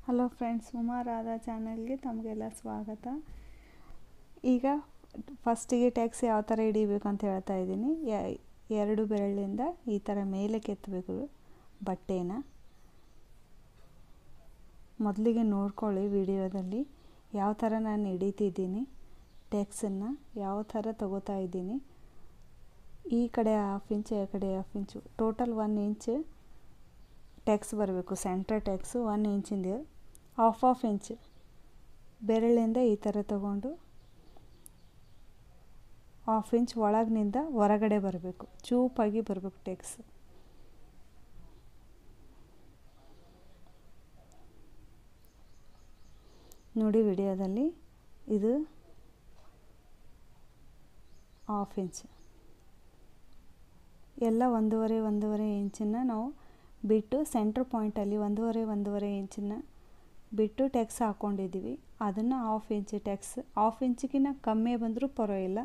hello friends Uma Radha ಚಾನಲ್ಗೆ ತಮಗೆಲ್ಲ ಸ್ವಾಗತ ಈಗ ಫಸ್ಟಿಗೆ ಟ್ಯಾಕ್ಸ್ ಯಾವ ಥರ ಹಿಡಿಬೇಕು ಅಂತ ಹೇಳ್ತಾ ಇದ್ದೀನಿ ಎರಡು ಬೆರಳಿಂದ ಈ ಥರ ಮೇಲೆ ಕೆತ್ತಬೇಕು ಬಟ್ಟೆನ ಮೊದಲಿಗೆ ನೋಡ್ಕೊಳ್ಳಿ ವಿಡಿಯೋದಲ್ಲಿ ಯಾವ ಥರ ನಾನು ಹಿಡಿತಿದ್ದೀನಿ ಟ್ಯಾಕ್ಸನ್ನು ಯಾವ ಥರ ತಗೋತಾ ಇದ್ದೀನಿ ಈ ಕಡೆ ಹಾಫ್ ಇಂಚ್ ಆ ಕಡೆ half inch total one inch tacks ಬರಬೇಕು ಸೆಂಟ್ರ್ ಟ್ಯಾಕ್ಸು ಒನ್ ಇಂಚಿಂದ ಹಾಫ್ ಹಾಫ್ ಇಂಚ್ ಬೆರಳಿಂದ ಈ ಥರ ತಗೊಂಡು ಹಾಫ್ ಇಂಚ್ ಒಳಗಿನಿಂದ ಹೊರಗಡೆ ಬರಬೇಕು ಚೂಪಾಗಿ ಬರಬೇಕು ಟ್ಯಾಕ್ಸ್ ನೋಡಿ ವಿಡಿಯೋದಲ್ಲಿ ಇದು ಹಾಫ್ ಇಂಚ್ ಎಲ್ಲ ಒಂದೂವರೆ ಒಂದೂವರೆ ಇಂಚನ್ನು ನಾವು ಬಿಟ್ಟು ಸೆಂಟ್ರ್ ಪಾಯಿಂಟಲ್ಲಿ ಒಂದೂವರೆ ಒಂದೂವರೆ ಇಂಚನ್ನು ಬಿಟ್ಟು ಟ್ಯಾಕ್ಸ್ ಹಾಕ್ಕೊಂಡಿದ್ದೀವಿ ಅದನ್ನು ಹಾಫ್ ಇಂಚ್ ಟ್ಯಾಕ್ಸ್ ಹಾಫ್ ಇಂಚಿಗಿನ್ನ ಕಮ್ಮಿ ಬಂದರೂ ಪರವಾಗಿಲ್ಲ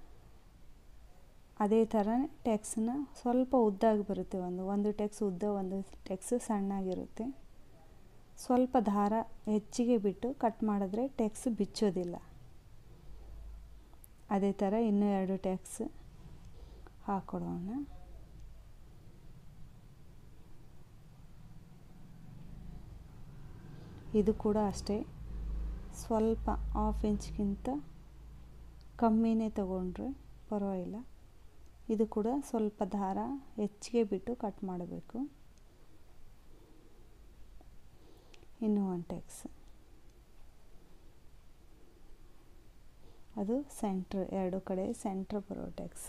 ಅದೇ ಥರ ಟ್ಯಾಕ್ಸನ್ನ ಸ್ವಲ್ಪ ಉದ್ದಾಗಿ ಬರುತ್ತೆ ಒಂದು ಒಂದು ಟ್ಯಾಕ್ಸ್ ಉದ್ದ ಒಂದು ಟ್ಯಾಕ್ಸ್ ಸಣ್ಣಾಗಿರುತ್ತೆ ಸ್ವಲ್ಪ ದಾರ ಹೆಚ್ಚಿಗೆ ಬಿಟ್ಟು ಕಟ್ ಮಾಡಿದ್ರೆ ಟ್ಯಾಕ್ಸ್ ಬಿಚ್ಚೋದಿಲ್ಲ ಅದೇ ಥರ ಇನ್ನೂ ಎರಡು ಟ್ಯಾಕ್ಸ್ ಹಾಕ್ಕೊಡೋಣ ಇದು ಕೂಡ ಅಷ್ಟೇ ಸ್ವಲ್ಪ ಹಾಫ್ ಇಂಚ್ಗಿಂತ ಕಮ್ಮಿನೇ ತಗೊಂಡ್ರೆ ಪರವಾಗಿಲ್ಲ ಇದು ಕೂಡ ಸ್ವಲ್ಪ ದಾರ ಹೆಚ್ಚಿಗೆ ಬಿಟ್ಟು ಕಟ್ ಮಾಡಬೇಕು ಇನ್ನು ಒನ್ ಟ್ಯಾಕ್ಸ್ ಅದು ಸೆಂಟ್ರ್ ಎರಡು ಕಡೆ ಸೆಂಟ್ರ್ ಬರೋ ಟ್ಯಾಕ್ಸ್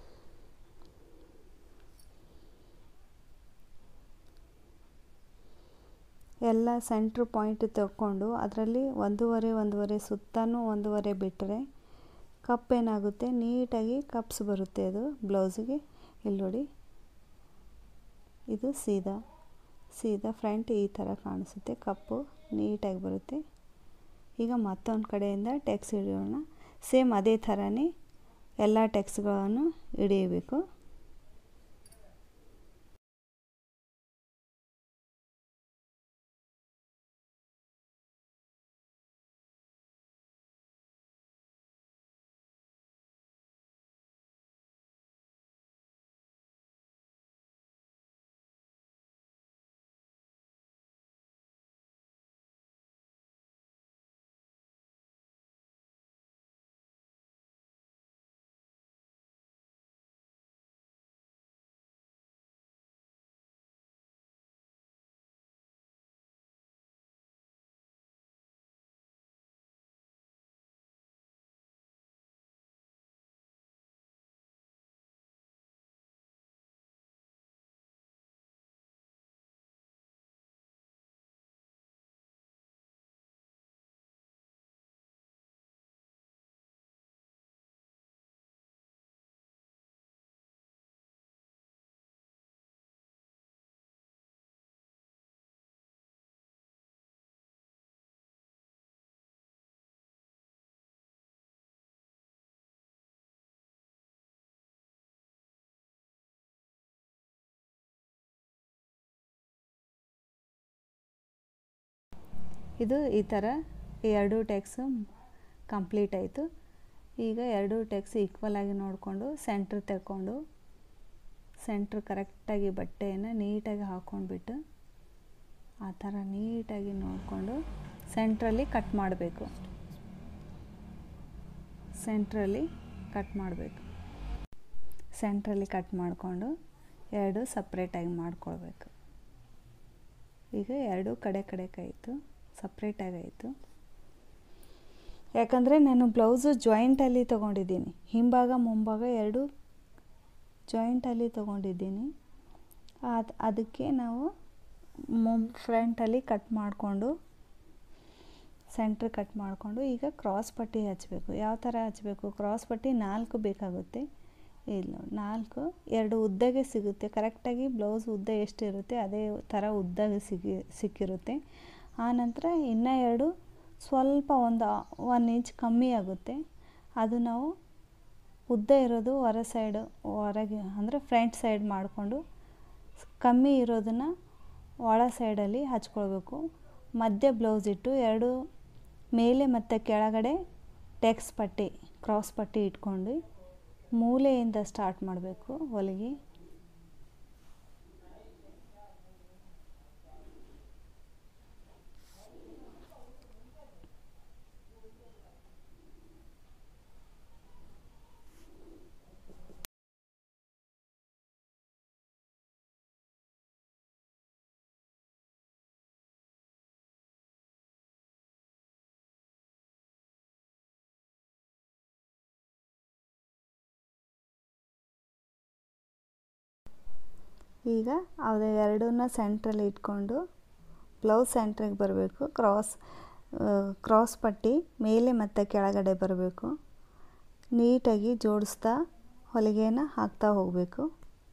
ಎಲ್ಲ ಸೆಂಟ್ರ್ ಪಾಯಿಂಟ್ ತಗೊಂಡು ಅದರಲ್ಲಿ ಒಂದೂವರೆ ಒಂದೂವರೆ ಸುತ್ತನೂ ಒಂದೂವರೆ ಬಿಟ್ಟರೆ ಕಪ್ ಏನಾಗುತ್ತೆ ನೀಟಾಗಿ ಕಪ್ಸ್ ಬರುತ್ತೆ ಅದು ಬ್ಲೌಸಿಗೆ ಇಲ್ಲಿ ನೋಡಿ ಇದು ಸೀದಾ ಸೀದಾ ಫ್ರಂಟ್ ಈ ಥರ ಕಾಣಿಸುತ್ತೆ ಕಪ್ಪು ನೀಟಾಗಿ ಬರುತ್ತೆ ಈಗ ಮತ್ತೊಂದು ಕಡೆಯಿಂದ ಟ್ಯಾಕ್ಸ್ ಹಿಡಿಯೋಣ ಸೇಮ್ ಅದೇ ಥರನೇ ಎಲ್ಲ ಟ್ಯಾಕ್ಸ್ಗಳನ್ನು ಹಿಡಿಯಬೇಕು ಇದು ಈ ಥರ ಎರಡು ಟ್ಯಾಕ್ಸು ಕಂಪ್ಲೀಟ್ ಆಯಿತು ಈಗ ಎರಡು ಟ್ಯಾಕ್ಸ್ ಈಕ್ವಲ್ ಆಗಿ ನೋಡಿಕೊಂಡು ಸೆಂಟ್ರ್ ತಗೊಂಡು ಸೆಂಟ್ರ್ ಕರೆಕ್ಟಾಗಿ ಬಟ್ಟೆಯನ್ನು ನೀಟಾಗಿ ಹಾಕ್ಕೊಂಡ್ಬಿಟ್ಟು ಆ ಥರ ನೀಟಾಗಿ ನೋಡಿಕೊಂಡು ಸೆಂಟ್ರಲ್ಲಿ ಕಟ್ ಮಾಡಬೇಕು ಸೆಂಟ್ರಲ್ಲಿ ಕಟ್ ಮಾಡಬೇಕು ಸೆಂಟ್ರಲ್ಲಿ ಕಟ್ ಮಾಡಿಕೊಂಡು ಎರಡು ಸಪ್ರೇಟಾಗಿ ಮಾಡ್ಕೊಳ್ಬೇಕು ಈಗ ಎರಡು ಕಡೆ ಕಡೆಗಾಯಿತು ಸಪ್ರೇಟಾಗಿ ಆಯಿತು ಯಾಕಂದರೆ ನಾನು ಬ್ಲೌಸು ಜಾಯಿಂಟಲ್ಲಿ ತೊಗೊಂಡಿದ್ದೀನಿ ಹಿಂಭಾಗ ಮುಂಭಾಗ ಎರಡು ಜಾಯಿಂಟಲ್ಲಿ ತೊಗೊಂಡಿದ್ದೀನಿ ಅದು ಅದಕ್ಕೆ ನಾವು ಮುಂ ಫ್ರಂಟಲ್ಲಿ ಕಟ್ ಮಾಡಿಕೊಂಡು ಸೆಂಟ್ರ್ ಕಟ್ ಮಾಡಿಕೊಂಡು ಈಗ ಕ್ರಾಸ್ ಪಟ್ಟಿ ಹಚ್ಚಬೇಕು ಯಾವ ಥರ ಹಚ್ಚಬೇಕು ಕ್ರಾಸ್ ಪಟ್ಟಿ ನಾಲ್ಕು ಬೇಕಾಗುತ್ತೆ ಇಲ್ಲ ನಾಲ್ಕು ಎರಡು ಉದ್ದಗೆ ಸಿಗುತ್ತೆ ಕರೆಕ್ಟಾಗಿ ಬ್ಲೌಸ್ ಉದ್ದ ಎಷ್ಟಿರುತ್ತೆ ಅದೇ ಥರ ಉದ್ದಗೆ ಸಿಗಿ ಸಿಕ್ಕಿರುತ್ತೆ ಆನಂತರ ಇನ್ನೂ ಎರಡು ಸ್ವಲ್ಪ ಒಂದು ಒನ್ ಇಂಚ್ ಕಮ್ಮಿ ಆಗುತ್ತೆ ಅದು ನಾವು ಉದ್ದ ಇರೋದು ಹೊರ ಸೈಡು ಹೊರಗೆ ಅಂದರೆ ಫ್ರಂಟ್ ಸೈಡ್ ಮಾಡಿಕೊಂಡು ಕಮ್ಮಿ ಇರೋದನ್ನು ಒಳ ಸೈಡಲ್ಲಿ ಹಚ್ಕೊಳ್ಬೇಕು ಮಧ್ಯ ಬ್ಲೌಸ್ ಇಟ್ಟು ಎರಡು ಮೇಲೆ ಮತ್ತು ಕೆಳಗಡೆ ಟೆಕ್ಸ್ ಪಟ್ಟಿ ಕ್ರಾಸ್ ಪಟ್ಟಿ ಇಟ್ಕೊಂಡು ಮೂಲೆಯಿಂದ ಸ್ಟಾರ್ಟ್ ಮಾಡಬೇಕು ಹೊಲಿಗೆ ಈಗ ಅದು ಎರಡನ್ನ ಸೆಂಟ್ರಲ್ಲಿ ಇಟ್ಕೊಂಡು ಬ್ಲೌಸ್ ಸೆಂಟ್ರಿಗೆ ಬರಬೇಕು ಕ್ರಾಸ್ ಕ್ರಾಸ್ ಪಟ್ಟಿ ಮೇಲೆ ಮತ್ತು ಕೆಳಗಡೆ ಬರಬೇಕು ನೀಟಾಗಿ ಜೋಡಿಸ್ತಾ ಹೊಲಿಗೆನ ಹಾಕ್ತಾ ಹೋಗಬೇಕು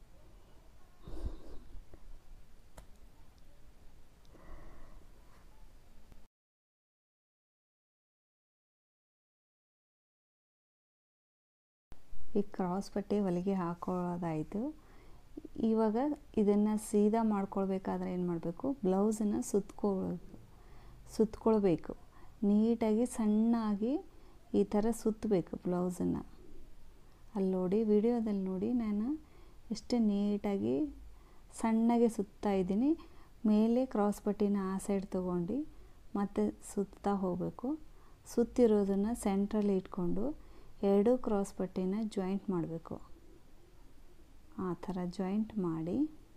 ಈ ಕ್ರಾಸ್ ಪಟ್ಟಿ ಹೊಲಿಗೆ ಹಾಕೊಳ್ಳೋದಾಯಿತು ಇವಾಗ ಇದನ್ನು ಸೀದಾ ಮಾಡ್ಕೊಳ್ಬೇಕಾದ್ರೆ ಏನು ಮಾಡಬೇಕು ಬ್ಲೌಸನ್ನು ಸುತ್ಕೊಳ್ಬೇಕು ಸುತ್ಕೊಳ್ಬೇಕು ನೀಟಾಗಿ ಸಣ್ಣಾಗಿ ಈ ಥರ ಸುತ್ತಬೇಕು ಬ್ಲೌಸನ್ನು ಅಲ್ಲಿ ನೋಡಿ ವಿಡಿಯೋದಲ್ಲಿ ನೋಡಿ ನಾನು ಎಷ್ಟು ನೀಟಾಗಿ ಸಣ್ಣಗೆ ಸುತ್ತಾ ಇದ್ದೀನಿ ಮೇಲೆ ಕ್ರಾಸ್ ಪಟ್ಟಿನ ಆ ಸೈಡ್ ತೊಗೊಂಡು ಮತ್ತೆ ಸುತ್ತಾ ಹೋಗಬೇಕು ಸುತ್ತಿರೋದನ್ನು ಸೆಂಟ್ರಲ್ಲಿ ಇಟ್ಕೊಂಡು ಎರಡೂ ಕ್ರಾಸ್ ಪಟ್ಟಿನ ಜಾಯಿಂಟ್ ಮಾಡಬೇಕು ಆ ಥರ ಜಾಯಿಂಟ್ ಮಾಡಿ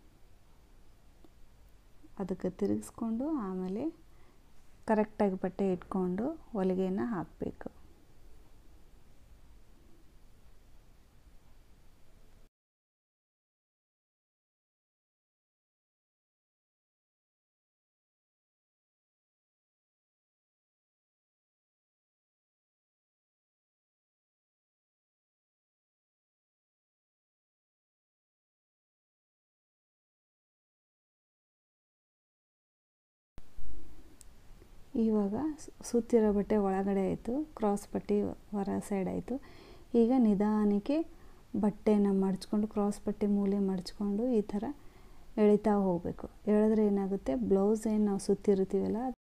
ಅದಕ್ಕೆ ತಿರುಗಿಸ್ಕೊಂಡು ಆಮೇಲೆ ಕರೆಕ್ಟಾಗಿ ಬಟ್ಟೆ ಇಟ್ಕೊಂಡು ಹೊಲಿಗೆನ ಹಾಕಬೇಕು ಇವಾಗ ಸುತ್ತಿರೋ ಬಟ್ಟೆ ಒಳಗಡೆ ಆಯಿತು ಕ್ರಾಸ್ ಪಟ್ಟಿ ಹೊರ ಸೈಡ್ ಆಯಿತು ಈಗ ನಿಧಾನಕ್ಕೆ ಬಟ್ಟೆನ ಮಡ್ಚ್ಕೊಂಡು ಕ್ರಾಸ್ ಪಟ್ಟಿ ಮೂಲೆ ಮಡ್ಚ್ಕೊಂಡು ಈ ಥರ ಎಳಿತಾ ಹೋಗಬೇಕು ಎಳೆದ್ರೆ ಏನಾಗುತ್ತೆ ಬ್ಲೌಸ್ ಏನು ನಾವು ಸುತ್ತಿರ್ತೀವಲ್ಲ